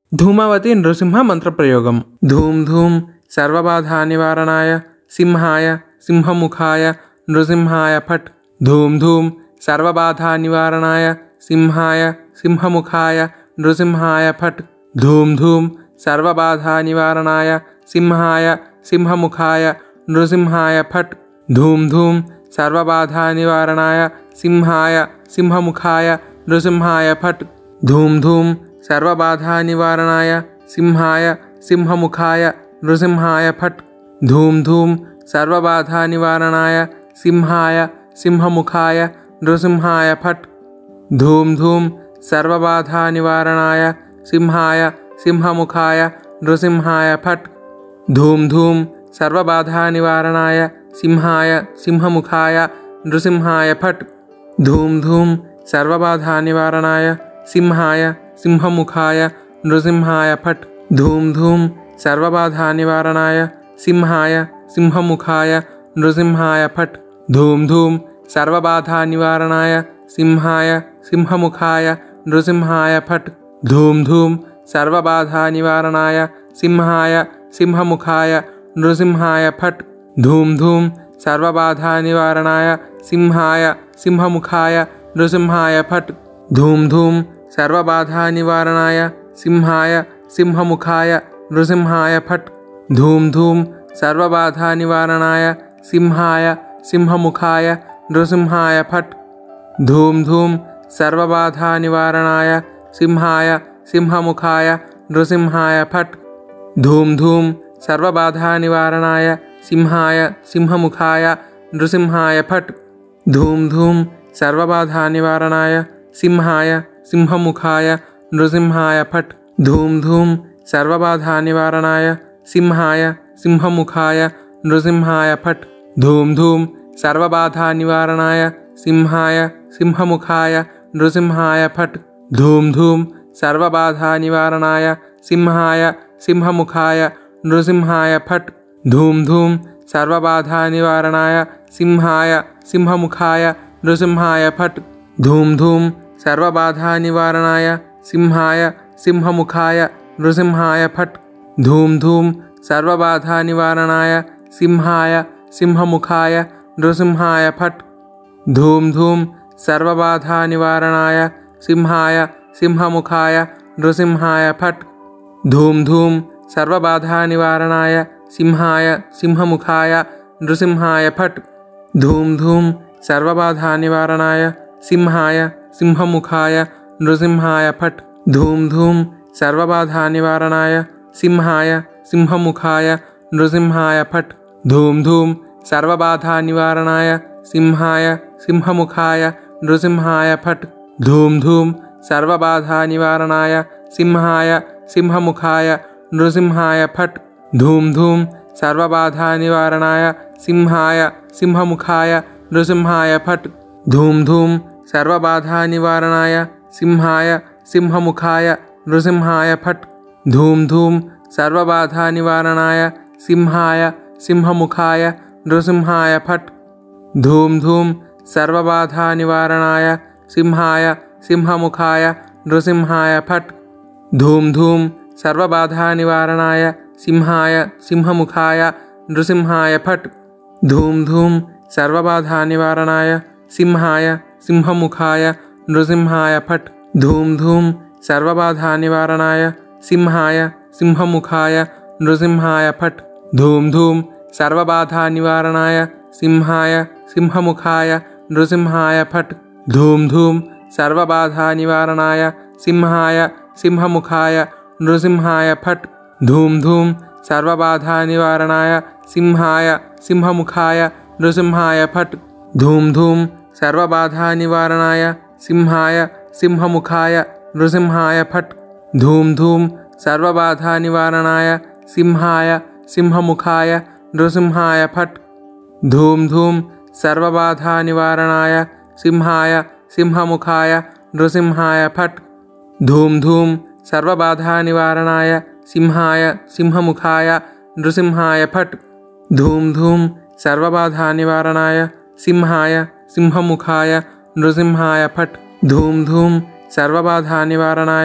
ధూమావతి నృసింహ మంత్రప్రయోగం ధూమ్ ధూమ్ సర్వబాధా నివారణాయ సింహాయ సింహముఖాయ నృసింహాయ ఫట్ ధూమ్ ధూమ్ సర్వబాధా నివారణాయ సింహాయ సింహముఖాయ నృసింహాయ ఫట్ ధూమ్ ధూమ్ సర్వబాధా నివారణాయ సింహాయ సింహముఖాయ నృసింహాయ ఫట్ ధూమ్ ధూమ్ సర్వబాధా నివారణాయ సింహాయ సింహముఖాయ నృసింహాయ ఫట్ ధూమ్ ధూమ్ సర్వబాధా నివారణాయ సింహాయ సింహముఖాయ నృసింహాయ ఫట్ ధూమ్ ధూమ్ సర్వబాధా నివారణాయ సింహాయ సింహముఖాయ నృసింహాయ ఫట్ ధూమ్ ధూమ్ సర్వబాధా నివారణాయ సింహాయ సింహముఖాయ నృసింహాయ ఫట్ ధూమ్ ధూమ్ సర్వబాధా నివారణాయ సింహాయ సింహముఖాయ నృసింహాయ ఫట్ ధూమ్ ధూమ్ సర్వబాధా నివారణాయ సింహాయ సింహముఖాయ నృసింహాయ ఫట్ ధూమ్ ధూమ్ సర్వబాధా నివారణాయ సింహాయ సింహముఖాయ నృసింహాయ ఫట్ ధూమ్ ధూమ్ సర్వబాధా నివారణాయ సింహాయ సింహముఖాయ నృసింహాయ ఫట్ ధూమ్ ధూమ్ సర్వబాధా నివారణాయ సింహాయ సింహముఖాయ నృసింహాయ ఫట్ ధూమ్ ధూమ్ సర్వబాధా నివారణాయ సింహాయ సింహముఖాయ నృసింహాయ ఫట్ ధూమ్ ధూమ్ సర్వబాధా నివారణాయ సింహాయ సింహముఖాయ నృసింహాయ ఫట్ ధూమ్ ధూమ్ సర్వబాధా నివారణాయ సింహాయ సింహముఖాయ నృసింహాయ ఫట్ ధూమ్ ధూమ్ సర్వబాధా నివారణాయ సింహాయ సింహముఖాయ నృసింహాయ ఫట్ ధూమ్ ధూమ్ సర్వబాధా నివారణాయ సింహాయ సింహముఖాయ నృసింహాయ ఫట్ ధూమ్ ధూమ్ సర్వబాధా నివారణాయ సింహాయ సింహముఖాయ నృసింహాయ ఫట్ ధూమ్ ధూమ్ సర్వబాధా నివారణాయ సింహాయ సింహముఖాయ నృసింహాయ ఫట్ ధూమ్ ధూమ్ సర్వబాధా నివారణాయ సింహాయ సింహముఖాయ నృసింహాయ ఫట్ ధూమ్ ధూమ్ సర్వబాధా నివారణాయ సింహాయ సింహముఖాయ నృసింహాయ ఫట్ ధూమ్ ధూమ్ సర్వబాధా నివారణాయ సింహాయ సింహముఖాయ నృసింహాయ ఫట్ ధూమ్ ధూమ్ సర్వబాధా నివారణాయ సింహాయ సింహముఖాయ నృసింహాయ ఫట్ ధూమ్ ధూమ్ సర్వబాధా నివారణాయ సింహాయ సింహముఖాయ నృసింహాయ ఫట్ ధూమ్ ధూమ్ సర్వబాధా నివారణాయ సింహాయ సింహముఖాయ నృసింహాయ ఫట్ ధూమ్ ధూమ్ సర్వబాధా నివారణాయ సింహాయ సింహముఖాయ నృసింహాయ ఫట్ ధూమ్ ధూమ్ సర్వబాధా నివారణాయ సింహాయ సింహముఖాయ నృసింహాయ ఫట్ ధూమ్ ధూమ్ సర్వబాధా నివారణాయ సింహాయ సింహముఖాయ నృసింహాయ ఫట్ ధూమ్ ధూమ్ సర్వబాధా నివారణాయ సింహాయ సింహముఖాయ నృసింహాయ ఫట్ ధూమ్ ధూమ్ సర్వబాధా నివారణాయ సింహాయ సింహముఖాయ నృసింహాయ ఫట్ ధూమ్ ధూమ్ సర్వబాధా నివారణాయ సింహాయ సింహముఖాయ నృసింహాయ ఫట్ ధూమ్ ధూమ్ సర్వబాధా నివారణాయ సింహాయ సింహముఖాయ నృసింహాయ ఫట్ ధూమ్ ధూమ్ సర్వబాధా నివారణాయ సింహాయ సింహముఖాయ నృసింహాయ ఫట్ ధూమ్ ధూమ్ సర్వబాధా నివారణాయ సింహాయ సింహముఖాయ నృసింహాయ ఫట్ ధూమ్ ధూమ్ సర్వబాధా నివారణాయ సింహాయ సింహముఖాయ నృసింహాయ ఫట్ ధూమ్ ధూమ్ సర్వబాధా నివారణాయ సింహాయ సింహముఖాయ నృసింహాయ ఫట్ ధూమ్ ధూమ్ సర్వబాధా నివారణాయ సింహాయ సింహముఖాయ నృసింహాయ ఫట్ ధూమ్ ధూమ్ సర్వబాధా నివారణాయ సింహాయ సింహముఖాయ నృసింహాయ ఫట్ ధూమ్ ధూమ్ సర్వబాధా నివారణాయ సింహాయ సింహముఖాయ నృసింహాయ ఫట్ ధూమ్ ధూమ్ సర్వబాధా నివారణాయ సింహాయ సింహముఖాయ నృసింహాయ ఫట్ ధూమ్ ధూమ్ సర్వబాధా నివారణాయ సింహాయ సింహముఖాయ నృసింహాయ ఫట్ ధూమ్ ధూమ్ సర్వబాధా నివారణాయ సింహాయ సింహముఖాయ నృసింహాయ ఫట్ ధూమ్ ధూమ్ సర్వబాధా నివారణాయ సింహాయ సింహముఖాయ నృసింహాయ ఫట్ ధూమ్ ధూమ్ సర్వబాధా నివారణాయ సింహాయ సింహముఖాయ నృసింహాయ ఫట్ ధూమ్ ధూమ్ సర్వబాధా నివారణాయ సింహాయ సింహముఖాయ నృసింహాయ ఫట్ ధూమ్ ధూమ్ సర్వబాధా నివారణాయ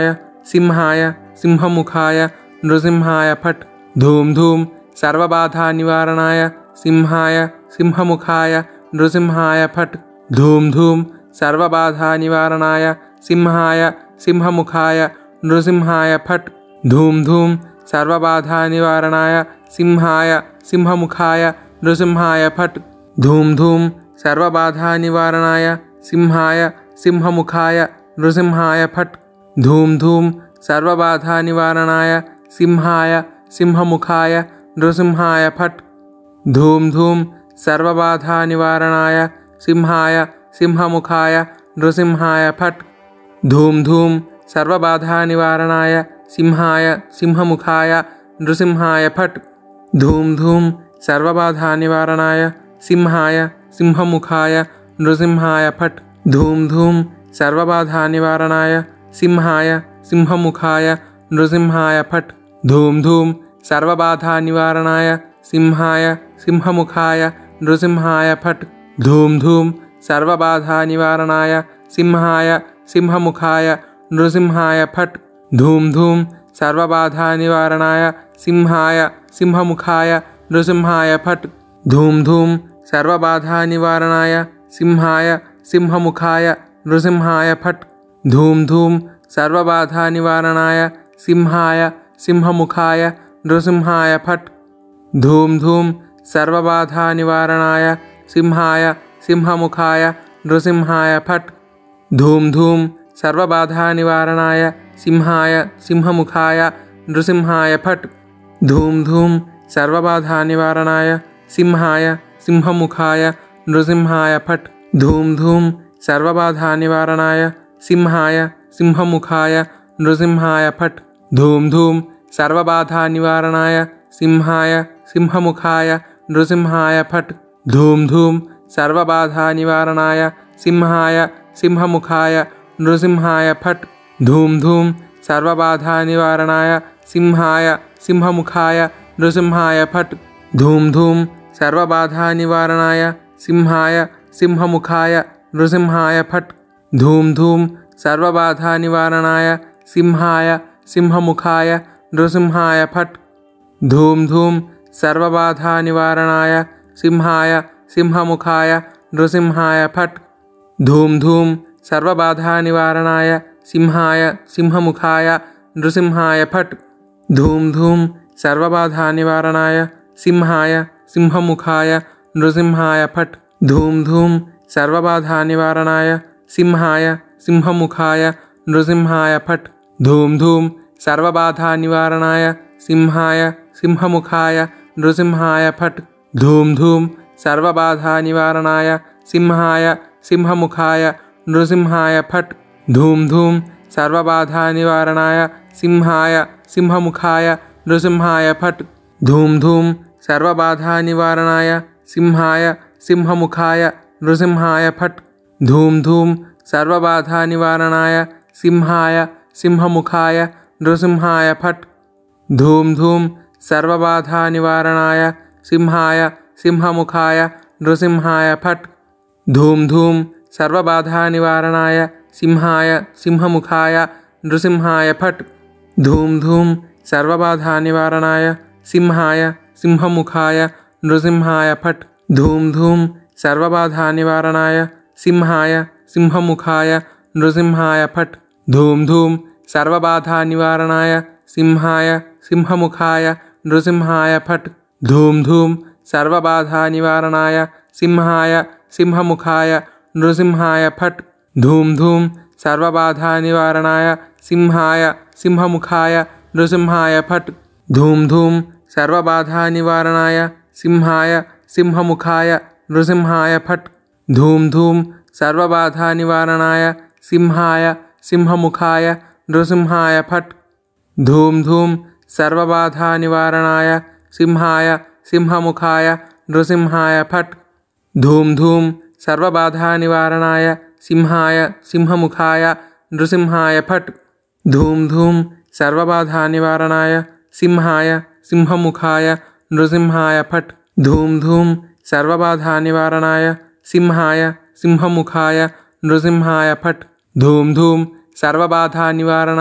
సింహాయ సింహముఖాయ నృసింహాయ ఫట్ ధూమ్ ధూమ్ సర్వబాధా నివారణాయ సింహాయ సింహముఖాయ నృసింహాయ ఫట్ ధూమ్ ధూమ్ సర్వబాధా నివారణాయ సింహాయ సింహముఖాయ నృసింహాయ ఫట్ ధూమ్ ధూమ్ సర్వబాధా నివారణాయ సింహాయ సింహముఖాయ నృసింహాయ ఫట్ ధూమ్ ధూమ్ సర్వబాధా నివారణాయ సింహాయ సింహముఖాయ నృసింహాయ ఫట్ ధూమ్ ధూమ్ సర్వబాధా నివారణాయ సింహాయ సింహముఖాయ నృసింహాయ ఫట్ ధూమ్ ధూమ్ సర్వబాధా నివారణాయ సింహాయ సింహముఖాయ నృసింహాయ ఫట్ ధూమ్ ధూమ్ సర్వబాధా నివారణాయ సింహాయ సింహముఖాయ నృసింహాయ ఫట్ ధూమ్ ధూమ్ సర్వబాధా నివారణాయ సింహాయ సింహముఖాయ నృసింహాయ ఫట్ ధూమ్ ధూమ్ సర్వబాధా నివారణాయ సింహాయ సింహముఖాయ నృసింహాయ ఫట్ ధూమ్ ధూమ్ సర్వబాధా నివారణాయ సింహాయ సింహముఖాయ నృసింహాయ ఫట్ ధూమ్ ధూమ్ సర్వబాధా నివారణాయ సింహాయ సింహముఖాయ నృసింహాయ ఫట్ ధూమ్ ధూమ్ సర్వబాధా నివారణాయ సింహాయ సింహముఖాయ నృసింహాయ ఫట్ ధూమ్ ధూమ్ సర్వబాధా నివారణాయ సింహాయ సింహముఖాయ నృసింహాయ ఫట్ ధూమ్ ధూమ్ సర్వబాధా నివారణాయ సింహాయ సింహముఖాయ నృసింహాయ ఫట్ ధూమ్ ధూమ్ సర్వబాధా నివారణాయ సింహాయ సింహముఖాయ నృసింహాయ ఫట్ ధూమ్ ధూమ్ సర్వబాధా నివారణాయ సింహాయ సింహముఖాయ నృసింహాయ ఫట్ ధూమ్ ధూమ్ సర్వబాధా నివారణాయ సింహాయ సింహముఖాయ నృసింహాయ ఫట్ ధూమ్ ధూమ్ సర్వబాధా నివారణాయ సింహాయ సింహముఖాయ నృసింహాయ ఫట్ ధూమ్ ధూమ్ సర్వబాధా నివారణాయ సింహాయ సింహముఖాయ నృసింహాయ ఫట్ ధూమ్ ధూమ్ సర్వబాధా నివారణాయ సింహాయ సింహముఖాయ నృసింహాయ ఫట్ ధూమ్ ధూమ్ సర్వబాధా నివారణాయ సింహాయ సింహముఖాయ నృసింహాయ ఫట్ ధూమ్ ధూమ్ సర్వబాధా నివారణాయ సింహాయ సింహముఖాయ నృసింహాయ ఫట్ ధూమ్ ధూమ్ సర్వబాధా నివారణాయ సింహాయ సింహముఖాయ నృసింహాయ ఫట్ ధూమ్ ధూమ్ సర్వబాధా నివారణాయ సింహాయ సింహముఖాయ నృసింహాయ ఫట్ ధూమ్ ధూమ్ సర్వబాధా నివారణాయ సింహాయ సింహముఖాయ నృసింహాయ ఫట్ ధూమ్ ధూమ్ సర్వబాధా నివారణాయ సింహాయ సింహముఖాయ నృసింహాయ ఫట్ ధూమ్ ధూమ్ సర్వబాధా నివారణాయ సింహాయ సింహముఖాయ నృసింహాయ ఫట్ ధూమ్ ధూమ్ సర్వబాధా నివారణాయ సింహాయ సింహముఖాయ నృసింహాయ ఫట్ ధూమ్ ధూమ్ సర్వబాధా నివారణాయ సింహాయ సింహముఖాయ నృసింహాయ ఫట్ ధూమ్ ధూమ్ సర్వబాధా నివారణాయ సింహాయ సింహముఖాయ నృసింహాయ ఫట్ ధూమ్ ధూమ్ సర్వబాధా నివారణాయ సింహాయ సింహముఖాయ నృసింహాయ ఫట్ ధూమ్ ధూమ్ సర్వబాధా నివారణాయ సింహాయ సింహముఖాయ నృసింహాయ ఫట్ ధూమ్ ధూమ్ సర్వబాధా నివారణాయ సింహాయ సింహముఖాయ నృసింహాయ ఫట్ ధూమ్ ధూమ్ సర్వబాధా నివారణాయ సింహాయ సింహముఖాయ నృసింహాయ ఫట్ ధూమ్ ధూమ్ సర్వబాధా నివారణాయ సింహాయ సింహముఖాయ నృసింహాయ ఫట్ ధూమ్ ధూమ్ సర్వబాధా నివారణాయ సింహాయ సింహముఖాయ నృసింహాయ ఫట్ ధూమ్ ధూమ్ సర్వబాధా నివారణాయ సింహాయ సింహముఖాయ నృసింహాయ ఫట్ ధూమ్ ధూమ్ సర్వబాధా నివారణాయ సింహాయ సింహముఖాయ నృసింహాయ ఫట్ ధూమ్ ధూమ్ సర్వబాధా నివారణాయ సింహాయ సింహముఖాయ నృసింహాయ ఫట్ ధూమ్ ధూమ్ సర్వబాధా నివారణాయ సింహాయ సింహముఖాయ నృసింహాయ ఫట్ ధూమ్ ధూమ్ సర్వబాధా నివారణాయ సింహాయ సింహముఖాయ నృసింహాయ ఫట్ ధూమ్ ధూమ్ సర్వబాధా నివారణాయ సింహాయ సింహముఖాయ నృసింహాయ ఫట్ ధూమ్ ధూమ్ సర్వబాధా నివారణాయ సింహాయ సింహముఖాయ నృసింహాయ ఫట్ ధూమ్ ధూమ్ సర్వబాధా నివారణాయ సింహాయ సింహముఖాయ నృసింహాయ ఫట్ ధూమ్ ధూమ్ సర్వబాధా నివారణాయ సింహాయ సింహముఖాయ నృసింహాయ ఫట్ ధూమ్ ధూమ్ సర్వబాధా నివారణాయ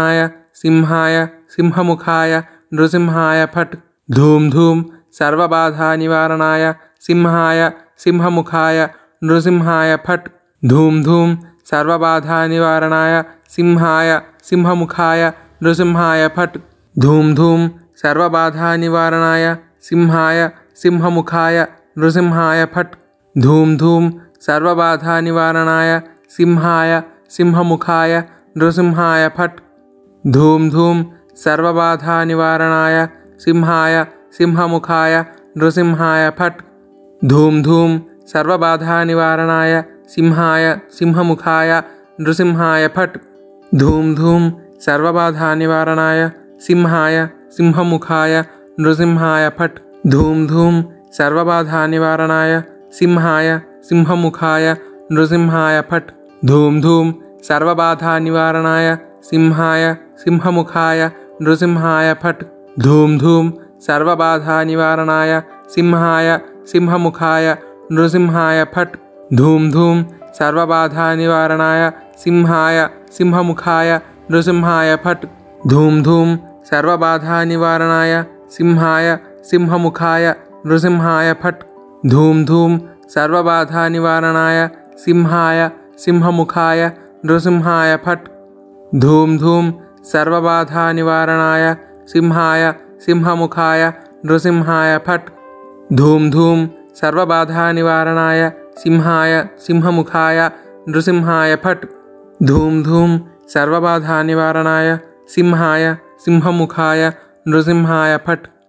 సింహాయ సింహముఖాయ నృసింహాయ ఫట్ ధూమ్ ధూమ్ సర్వబాధా నివారణాయ సింహాయ సింహముఖాయ నృసింహాయ ఫట్ ధూమ్ ధూమ్ సర్వబాధా నివారణాయ సింహాయ సింహముఖాయ నృసింహాయ ఫట్ ధూమ్ ధూమ్ సర్వబాధా నివారణాయ సింహాయ సింహముఖాయ నృసింహాయ ఫట్ ధూమ్ ధూమ్ సర్వబాధా నివారణాయ సింహాయ సింహముఖాయ నృసింహాయ ఫట్ ధూమ్ ధూమ్ సర్వబాధా నివారణాయ సింహాయ సింహముఖాయ నృసింహాయ ఫట్ ధూమ్ ధూమ్ సర్వబాధా నివారణాయ సింహాయ సింహముఖాయ నృసింహాయ ఫట్ ధూమ్ ధూమ్ సర్వబాధా నివారణాయ సింహాయ సింహముఖాయ నృసింహాయ ఫట్ ధూమ్ ధూమ్ సర్వబాధా నివారణాయ సింహాయ సింహముఖాయ నృసింహాయ ఫట్ ధూమ్ ధూమ్ సర్వబాధా నివారణాయ సింహాయ సింహముఖాయ నృసింహాయ ఫట్ ధూమ్ ధూమ్ సర్వబాధా నివారణాయ సింహాయ సింహముఖాయ నృసింహాయ ఫట్ ధూమ్ ధూమ్ సర్వబాధా నివారణాయ సింహాయ సింహముఖాయ నృసింహాయ ఫట్ ధూమ్ ధూమ్ సర్వబాధా నివారణాయ సింహాయ సింహముఖాయ నృసింహాయ ఫట్ ధూమ్ ధూమ్ సర్వబాధా నివారణాయ సింహాయ సింహముఖాయ నృసింహాయ ఫట్ ధూమ్ ధూమ్ సర్వబాధా నివారణాయ సింహాయ సింహముఖాయ నృసింహాయ ఫట్ ధూమ్ ధూమ్ సర్వబాధా నివారణాయ సింహాయ సింహముఖాయ నృసింహాయ ఫట్ ధూమ్ ధూమ్ సర్వబాధా నివారణాయ సింహాయ సింహముఖాయ నృసింహాయ ఫట్